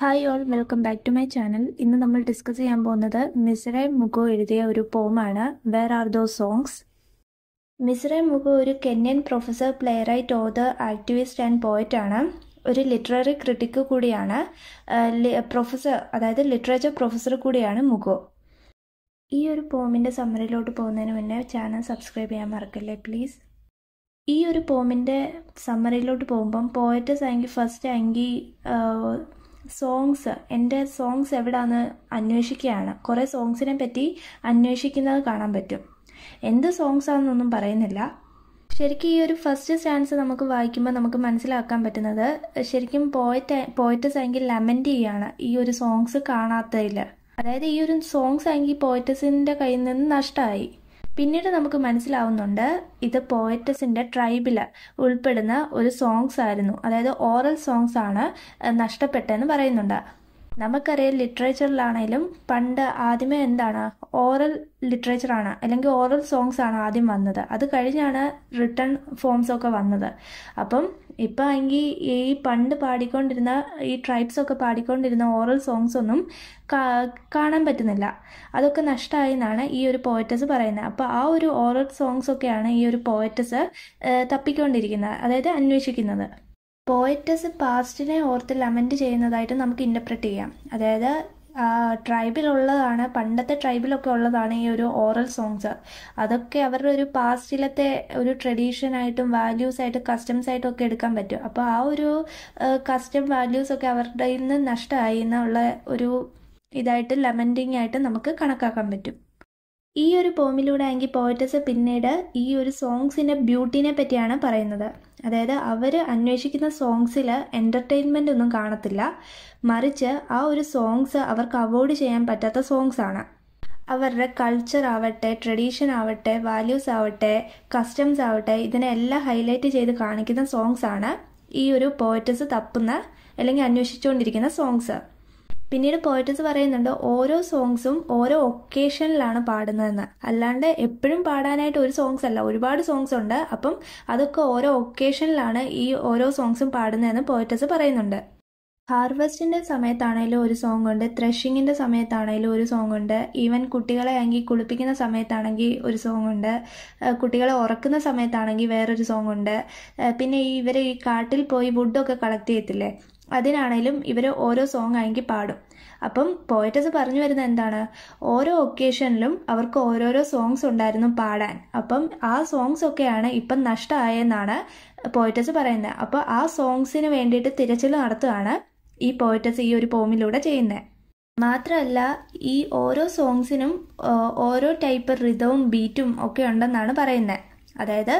hi all welcome back to my channel ഇന്ന് നമ്മൾ discuss ചെയ്യാൻ പോകുന്നത് മിസറെ മുഗോ എഴുതിയ ഒരു പോമാണ് where are those songs Micere Mugo ഒരു Kenyan professor playwright author activist and poet ആണ് ഒരു ലിറ്റററി ക്രിട്ടിക്ക് കൂടിയാണ് പ്രൊഫസർ അതായത് ലിറ്ററേച്ചർ പ്രൊഫസർ കൂടിയാണ് മുഗോ ഈ ഒരു പോമിൻ്റെ സമ്മറിയിലോട്ട് പോകുന്നതിന് മുന്നേ ചാനൽ സബ്സ്ക്രൈബ് ചെയ്യാൻ മറക്കല്ലേ പ്ലീസ് ഈ ഒരു പോമിൻ്റെ സമ്മറിയിലോട്ട് പോകുമ്പം പോയറ്റസ് ആണെങ്കിൽ ഫസ്റ്റ് ആണെങ്കിൽ സോങ്സ് എൻ്റെ സോങ്സ് എവിടാന്ന് അന്വേഷിക്കുകയാണ് കുറേ സോങ്സിനെ പറ്റി അന്വേഷിക്കുന്നത് കാണാൻ പറ്റും എന്ത് സോങ്സ് ആണെന്നൊന്നും പറയുന്നില്ല ശരിക്കും ഈ ഒരു ഫസ്റ്റ് സ്റ്റാൻസ് നമുക്ക് വായിക്കുമ്പോൾ നമുക്ക് മനസ്സിലാക്കാൻ പറ്റുന്നത് ശരിക്കും പോയറ്റ് പോയറ്റസ് ആണെങ്കിൽ ലമെൻ്റ് ചെയ്യാണ് ഈ ഒരു സോങ്സ് കാണാത്തതിൽ അതായത് ഈ ഒരു സോങ്സ് ആണെങ്കിൽ പോയറ്റസിൻ്റെ കയ്യിൽ നിന്ന് നഷ്ടമായി പിന്നീട് നമുക്ക് മനസ്സിലാവുന്നുണ്ട് ഇത് പോയറ്റസിൻ്റെ ട്രൈബിൽ ഉൾപ്പെടുന്ന ഒരു സോങ്സ് ആയിരുന്നു അതായത് ഓറൽ സോങ്സ് ആണ് നഷ്ടപ്പെട്ടതെന്ന് പറയുന്നുണ്ട് നമുക്കറിയാം ലിറ്ററേച്ചറിലാണേലും പണ്ട് ആദ്യമേ എന്താണ് ഓറൽ ലിറ്ററേച്ചറാണ് അല്ലെങ്കിൽ ഓറൽ സോങ്സ് ആണ് ആദ്യം വന്നത് അത് കഴിഞ്ഞാണ് റിട്ടേൺ ഫോംസ് ഒക്കെ വന്നത് അപ്പം ഇപ്പം ആണെങ്കിൽ ഈ പണ്ട് പാടിക്കൊണ്ടിരുന്ന ഈ ട്രൈബ്സ് ഒക്കെ പാടിക്കൊണ്ടിരുന്ന ഓറൽ സോങ്സ് ഒന്നും കാണാൻ പറ്റുന്നില്ല അതൊക്കെ നഷ്ടമായി എന്നാണ് ഈ ഒരു പോയറ്റസ് പറയുന്നത് അപ്പോൾ ആ ഒരു ഓറൽ സോങ്സ് ഒക്കെയാണ് ഈ ഒരു പോയറ്റസ് തപ്പിക്കൊണ്ടിരിക്കുന്നത് അതായത് അന്വേഷിക്കുന്നത് പോയറ്റസ് പാസ്റ്റിനെ ഓർത്ത് ലമെൻറ്റ് ചെയ്യുന്നതായിട്ട് നമുക്ക് ഇൻ്റർപ്രറ്റ് ചെയ്യാം അതായത് ട്രൈബിലുള്ളതാണ് പണ്ടത്തെ ട്രൈബിലൊക്കെ ഉള്ളതാണ് ഈ ഒരു ഓറൽ സോങ്സ് അതൊക്കെ അവരുടെ ഒരു പാസ്റ്റിലത്തെ ഒരു ട്രഡീഷനായിട്ടും വാല്യൂസായിട്ടും കസ്റ്റംസ് ആയിട്ടും ഒക്കെ എടുക്കാൻ പറ്റും അപ്പോൾ ആ ഒരു കസ്റ്റം വാല്യൂസ് ഒക്കെ അവരുടെ നിന്ന് നഷ്ടമായി എന്നുള്ള ഒരു ഇതായിട്ട് ലെമൻറ്റിങ് ആയിട്ട് നമുക്ക് കണക്കാക്കാൻ പറ്റും ഈ ഒരു പോമിലൂടെ ആണെങ്കിൽ പോയറ്റസ് പിന്നീട് ഈ ഒരു സോങ്സിൻ്റെ ബ്യൂട്ടീനെ പറ്റിയാണ് പറയുന്നത് അതായത് അവർ അന്വേഷിക്കുന്ന സോങ്സിൽ എൻ്റർടൈൻമെൻ്റ് ഒന്നും കാണത്തില്ല മറിച്ച് ആ ഒരു സോങ്സ് അവർക്ക് അവോയ്ഡ് ചെയ്യാൻ പറ്റാത്ത സോങ്സ് ആണ് അവരുടെ കൾച്ചർ ആവട്ടെ ട്രഡീഷൻ ആവട്ടെ വാല്യൂസ് ആവട്ടെ കസ്റ്റംസ് ആവട്ടെ ഇതിനെല്ലാം ഹൈലൈറ്റ് ചെയ്ത് കാണിക്കുന്ന സോങ്സ് ആണ് ഈ ഒരു പോയറ്റസ് തപ്പുന്ന അല്ലെങ്കിൽ അന്വേഷിച്ചുകൊണ്ടിരിക്കുന്ന സോങ്സ് പിന്നീട് പോയറ്റസ് പറയുന്നുണ്ട് ഓരോ സോങ്സും ഓരോ ഒക്കേഷനിലാണ് പാടുന്നതെന്ന് അല്ലാണ്ട് എപ്പോഴും പാടാനായിട്ട് ഒരു സോങ്സ് അല്ല ഒരുപാട് സോങ്സ് ഉണ്ട് അപ്പം അതൊക്കെ ഓരോ ഒക്കേഷനിലാണ് ഈ ഓരോ സോങ്സും പാടുന്നതെന്ന് പോയറ്റസ് പറയുന്നുണ്ട് ഹാർവസ്റ്റിൻ്റെ സമയത്താണേലും ഒരു സോങ് ഉണ്ട് ത്രഷിങ്ങിൻ്റെ സമയത്താണേലും ഒരു സോങ് ഉണ്ട് ഈവൻ കുട്ടികളെ ആണെങ്കിൽ കുളിപ്പിക്കുന്ന സമയത്താണെങ്കിൽ ഒരു സോങ് ഉണ്ട് കുട്ടികളെ ഉറക്കുന്ന സമയത്താണെങ്കിൽ വേറൊരു സോങ് ഉണ്ട് പിന്നെ ഇവർ ഈ കാട്ടിൽ പോയി വുഡൊക്കെ കളക്ട് ചെയ്യത്തില്ലേ അതിനാണേലും ഇവർ ഓരോ സോങ് ആണെങ്കിൽ പാടും അപ്പം പോയറ്റസ് പറഞ്ഞു വരുന്നത് എന്താണ് ഓരോ ഒക്കേഷനിലും അവർക്ക് ഓരോരോ സോങ്സ് ഉണ്ടായിരുന്നു പാടാൻ അപ്പം ആ സോങ്സ് ഒക്കെയാണ് ഇപ്പം നഷ്ടമായെന്നാണ് പോയറ്റസ് പറയുന്നത് അപ്പോൾ ആ സോങ്സിന് വേണ്ടിയിട്ട് തിരച്ചിൽ നടത്തുകയാണ് ഈ പോയറ്റസ് ഈ ഒരു പോമിലൂടെ ചെയ്യുന്നത് മാത്രമല്ല ഈ ഓരോ സോങ്സിനും ഓരോ ടൈപ്പ് റിതവും ബീറ്റും ഒക്കെ ഉണ്ടെന്നാണ് പറയുന്നത് അതായത്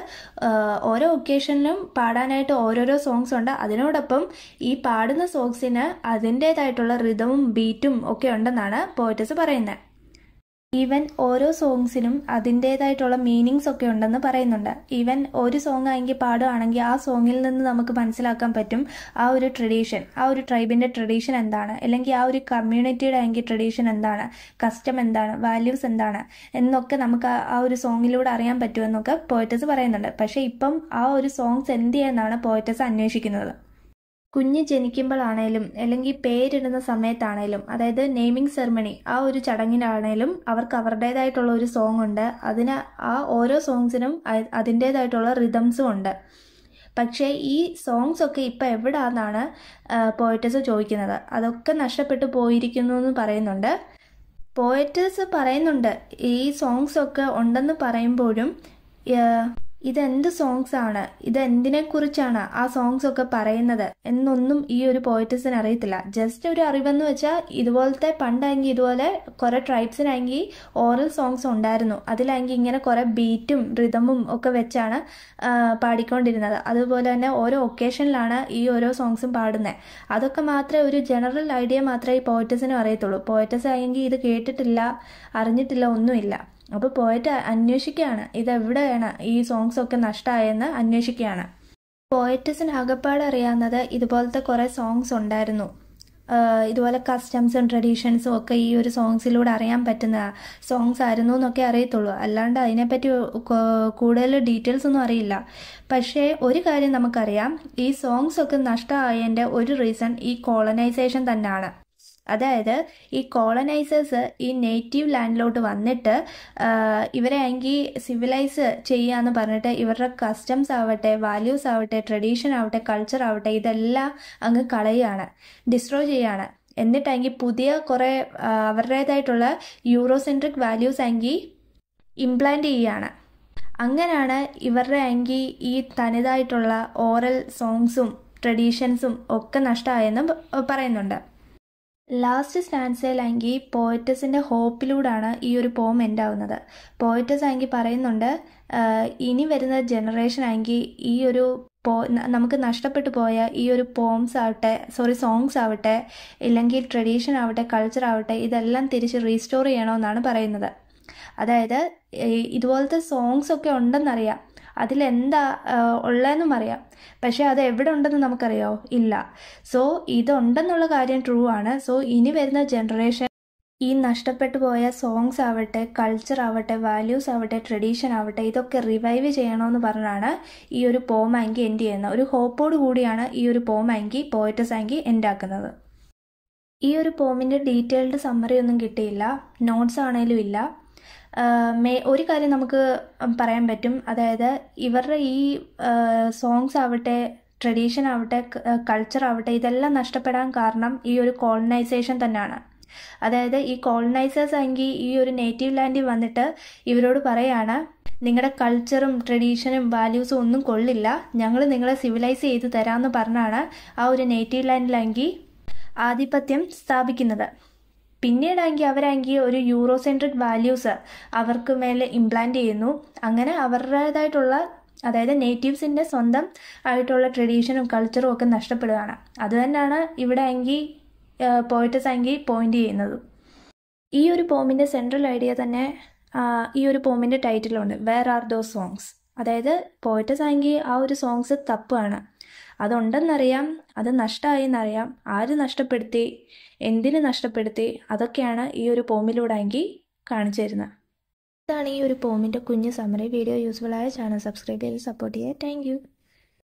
ഓരോ ഒക്കേഷനിലും പാടാനായിട്ട് ഓരോരോ സോങ്സ് ഉണ്ട് അതിനോടൊപ്പം ഈ പാടുന്ന സോങ്സിന് അതിൻ്റേതായിട്ടുള്ള റിതവും ബീറ്റും ഒക്കെ ഉണ്ടെന്നാണ് പോയറ്റസ് പറയുന്നത് ഈവൻ ഓരോ സോങ്സിനും അതിൻ്റേതായിട്ടുള്ള മീനിങ്സ് ഒക്കെ ഉണ്ടെന്ന് പറയുന്നുണ്ട് ഈവൻ ഒരു സോങ് ആണെങ്കിൽ പാടുകയാണെങ്കിൽ ആ സോങ്ങിൽ നിന്ന് നമുക്ക് മനസ്സിലാക്കാൻ പറ്റും ആ ഒരു ട്രഡീഷൻ ആ ഒരു ട്രൈബിൻ്റെ ട്രഡീഷൻ എന്താണ് അല്ലെങ്കിൽ ആ ഒരു കമ്മ്യൂണിറ്റിയുടെ ആണെങ്കിൽ ട്രഡീഷൻ എന്താണ് കസ്റ്റം എന്താണ് വാല്യൂസ് എന്താണ് എന്നൊക്കെ നമുക്ക് ആ ഒരു സോങ്ങിലൂടെ അറിയാൻ പറ്റുമെന്നൊക്കെ പോയറ്റസ് പറയുന്നുണ്ട് പക്ഷേ ഇപ്പം ആ ഒരു സോങ്സ് എന്ത് ചെയ്യുന്നതാണ് പോയറ്റസ് അന്വേഷിക്കുന്നത് കുഞ്ഞ് ജനിക്കുമ്പോഴാണേലും അല്ലെങ്കിൽ പേരിടുന്ന സമയത്താണേലും അതായത് നെയ്മിങ് സെറമണി ആ ഒരു ചടങ്ങിനാണേലും അവർക്ക് അവരുടേതായിട്ടുള്ള ഒരു സോങ് ഉണ്ട് അതിന് ആ ഓരോ സോങ്സിനും അതിൻ്റേതായിട്ടുള്ള റിതംസും ഉണ്ട് പക്ഷേ ഈ സോങ്സ് ഒക്കെ ഇപ്പം എവിടാന്നാണ് പോയറ്റസ് ചോദിക്കുന്നത് അതൊക്കെ നഷ്ടപ്പെട്ടു പോയിരിക്കുന്നു എന്ന് പറയുന്നുണ്ട് പോയറ്റസ് പറയുന്നുണ്ട് ഈ സോങ്സ് ഒക്കെ ഉണ്ടെന്ന് പറയുമ്പോഴും ഇതെന്ത് സോങ്സ് ആണ് ഇത് എന്തിനെക്കുറിച്ചാണ് ആ സോങ്സ് ഒക്കെ പറയുന്നത് എന്നൊന്നും ഈ ഒരു പോയറ്റസിന് അറിയത്തില്ല ജസ്റ്റ് ഒരു അറിവെന്ന് വെച്ചാൽ ഇതുപോലത്തെ പണ്ടായെങ്കിൽ ഇതുപോലെ കുറെ ട്രൈബ്സിനായെങ്കിൽ ഓറൽ സോങ്സ് ഉണ്ടായിരുന്നു അതിലായെങ്കിൽ ഇങ്ങനെ കുറെ ബീറ്റും റിതമും ഒക്കെ വെച്ചാണ് പാടിക്കൊണ്ടിരുന്നത് അതുപോലെ തന്നെ ഓരോ ഒക്കേഷനിലാണ് ഈ ഓരോ സോങ്സും പാടുന്നത് അതൊക്കെ മാത്രമേ ഒരു ജനറൽ ഐഡിയ മാത്രമേ ഈ പോയറ്റസിനും അറിയത്തുള്ളൂ പോയറ്റസ് ആയെങ്കിൽ ഇത് കേട്ടിട്ടില്ല അറിഞ്ഞിട്ടില്ല ഒന്നുമില്ല അപ്പോൾ പോയിട്ട് അന്വേഷിക്കുകയാണ് ഇതെവിടെയാണ് ഈ സോങ്സ് ഒക്കെ നഷ്ടമായെന്ന് അന്വേഷിക്കുകയാണ് പോയറ്റസിന് ആകപ്പാട് അറിയാവുന്നത് ഇതുപോലത്തെ കുറേ സോങ്സ് ഉണ്ടായിരുന്നു ഇതുപോലെ കസ്റ്റംസും ട്രഡീഷൻസും ഒക്കെ ഈ ഒരു സോങ്സിലൂടെ അറിയാൻ പറ്റുന്ന സോങ്സ് ആയിരുന്നു എന്നൊക്കെ അറിയത്തുള്ളൂ അല്ലാണ്ട് അതിനെപ്പറ്റി കൂടുതൽ ഡീറ്റെയിൽസ് ഒന്നും അറിയില്ല പക്ഷേ ഒരു കാര്യം നമുക്കറിയാം ഈ സോങ്സ് ഒക്കെ നഷ്ടമായതിൻ്റെ ഒരു റീസൺ ഈ കോളനൈസേഷൻ തന്നെയാണ് അതായത് ഈ കോളനൈസേഴ്സ് ഈ നേറ്റീവ് ലാൻഡിലോട്ട് വന്നിട്ട് ഇവരെ ആണെങ്കിൽ സിവിലൈസ് ചെയ്യാന്ന് പറഞ്ഞിട്ട് ഇവരുടെ കസ്റ്റംസ് ആവട്ടെ വാല്യൂസ് ആവട്ടെ ട്രഡീഷൻ ആവട്ടെ കൾച്ചർ ആവട്ടെ ഇതെല്ലാം അങ്ങ് കളയുകയാണ് ഡിസ്ട്രോയ് ചെയ്യുകയാണ് എന്നിട്ടാണെങ്കിൽ പുതിയ കുറേ അവരുടേതായിട്ടുള്ള യൂറോസെൻട്രിക് വാല്യൂസ് ആണെങ്കിൽ ഇംപ്ലാന്റ് ചെയ്യുകയാണ് അങ്ങനെയാണ് ഇവരുടെ ആങ്കിൽ ഈ തനതായിട്ടുള്ള ഓറൽ സോങ്സും ട്രഡീഷൻസും ഒക്കെ നഷ്ടമായെന്ന് പറയുന്നുണ്ട് ലാസ്റ്റ് സ്റ്റാൻസയിലാണെങ്കിൽ പോയറ്റസിൻ്റെ ഹോപ്പിലൂടെയാണ് ഈ ഒരു പോം എൻഡ് ആവുന്നത് പോയറ്റസ് ആണെങ്കിൽ പറയുന്നുണ്ട് ഇനി വരുന്ന ജനറേഷൻ ആണെങ്കിൽ ഈ ഒരു പോ നമുക്ക് നഷ്ടപ്പെട്ടു പോയ ഈ ഒരു പോംസ് ആവട്ടെ സോറി സോങ്സ് ആവട്ടെ ഇല്ലെങ്കിൽ ട്രഡീഷൻ ആവട്ടെ കൾച്ചർ ആവട്ടെ ഇതെല്ലാം തിരിച്ച് റീസ്റ്റോർ ചെയ്യണമെന്നാണ് പറയുന്നത് അതായത് ഇതുപോലത്തെ സോങ്സ് ഒക്കെ ഉണ്ടെന്നറിയാം അതിലെന്താ ഉള്ളതെന്നും അറിയാം പക്ഷേ അത് എവിടെ ഉണ്ടെന്ന് നമുക്കറിയോ ഇല്ല സോ ഇതുണ്ടെന്നുള്ള കാര്യം ട്രൂ ആണ് സോ ഇനി വരുന്ന ജനറേഷൻ ഈ നഷ്ടപ്പെട്ടു പോയ സോങ്സ് ആവട്ടെ കൾച്ചർ ആവട്ടെ വാല്യൂസ് ആവട്ടെ ട്രഡീഷൻ ആവട്ടെ ഇതൊക്കെ റിവൈവ് ചെയ്യണമെന്ന് പറഞ്ഞാണ് ഈ ഒരു പോമാങ്കി എൻഡ് ചെയ്യുന്നത് ഒരു ഹോപ്പോട് കൂടിയാണ് ഈ ഒരു പോമാങ്കി പോയറ്റസ് ആങ്കി എൻഡ് ആക്കുന്നത് ഈ ഒരു പോമിൻ്റെ ഡീറ്റെയിൽഡ് സമ്മറി ഒന്നും കിട്ടിയില്ല നോട്ട്സ് ആണേലും ഇല്ല മേ ഒരു കാര്യം നമുക്ക് പറയാൻ പറ്റും അതായത് ഇവരുടെ ഈ സോങ്സ് ആവട്ടെ ട്രഡീഷൻ ആവട്ടെ കൾച്ചർ ആവട്ടെ ഇതെല്ലാം നഷ്ടപ്പെടാൻ കാരണം ഈ ഒരു കോളനൈസേഷൻ തന്നെയാണ് അതായത് ഈ കോളനൈസേഴ്സ് ആണെങ്കിൽ ഈ ഒരു നേറ്റീവ് ലാൻഡിൽ വന്നിട്ട് ഇവരോട് പറയാണ് നിങ്ങളുടെ കൾച്ചറും ട്രഡീഷനും വാല്യൂസും ഒന്നും കൊള്ളില്ല ഞങ്ങൾ നിങ്ങളെ സിവിലൈസ് ചെയ്ത് തരാമെന്ന് പറഞ്ഞാണ് ആ ഒരു നേറ്റീവ് ലാൻഡിലാങ്കിൽ ആധിപത്യം സ്ഥാപിക്കുന്നത് പിന്നീടാണെങ്കിൽ അവരാണെങ്കിൽ ഒരു യൂറോസെൻട്രിക് വാല്യൂസ് അവർക്ക് മേലെ ഇംപ്ലാന്റ് ചെയ്യുന്നു അങ്ങനെ അവരുടേതായിട്ടുള്ള അതായത് നേറ്റീവ്സിൻ്റെ സ്വന്തം ആയിട്ടുള്ള ട്രഡീഷനും കൾച്ചറും ഒക്കെ നഷ്ടപ്പെടുകയാണ് അത് തന്നെയാണ് ഇവിടെ ആങ്കിൽ പോയിറ്റസ് ആങ്കിൽ പോയിന്റ് ചെയ്യുന്നത് ഈ ഒരു പോമിൻ്റെ സെൻട്രൽ ഐഡിയ തന്നെ ഈ ഒരു പോമിൻ്റെ ടൈറ്റിലുണ്ട് വേർ ആർ ദോ സോങ്സ് അതായത് പോയിറ്റസ് ആണെങ്കിൽ ആ ഒരു സോങ്സ് തപ്പാണ് അതുണ്ടെന്നറിയാം അത് നഷ്ടമായി എന്നറിയാം ആര് നഷ്ടപ്പെടുത്തി എന്തിന് നഷ്ടപ്പെടുത്തി അതൊക്കെയാണ് ഈ ഒരു പോമിലൂടെ ആങ്കിൽ കാണിച്ചു തരുന്നത് ഇതാണ് ഈ ഒരു പോമിൻ്റെ കുഞ്ഞു സമറി വീഡിയോ യൂസ്ഫുൾ ആയ ചാനൽ സബ്സ്ക്രൈബ് ചെയ്ത് സപ്പോർട്ട് ചെയ്യുക താങ്ക്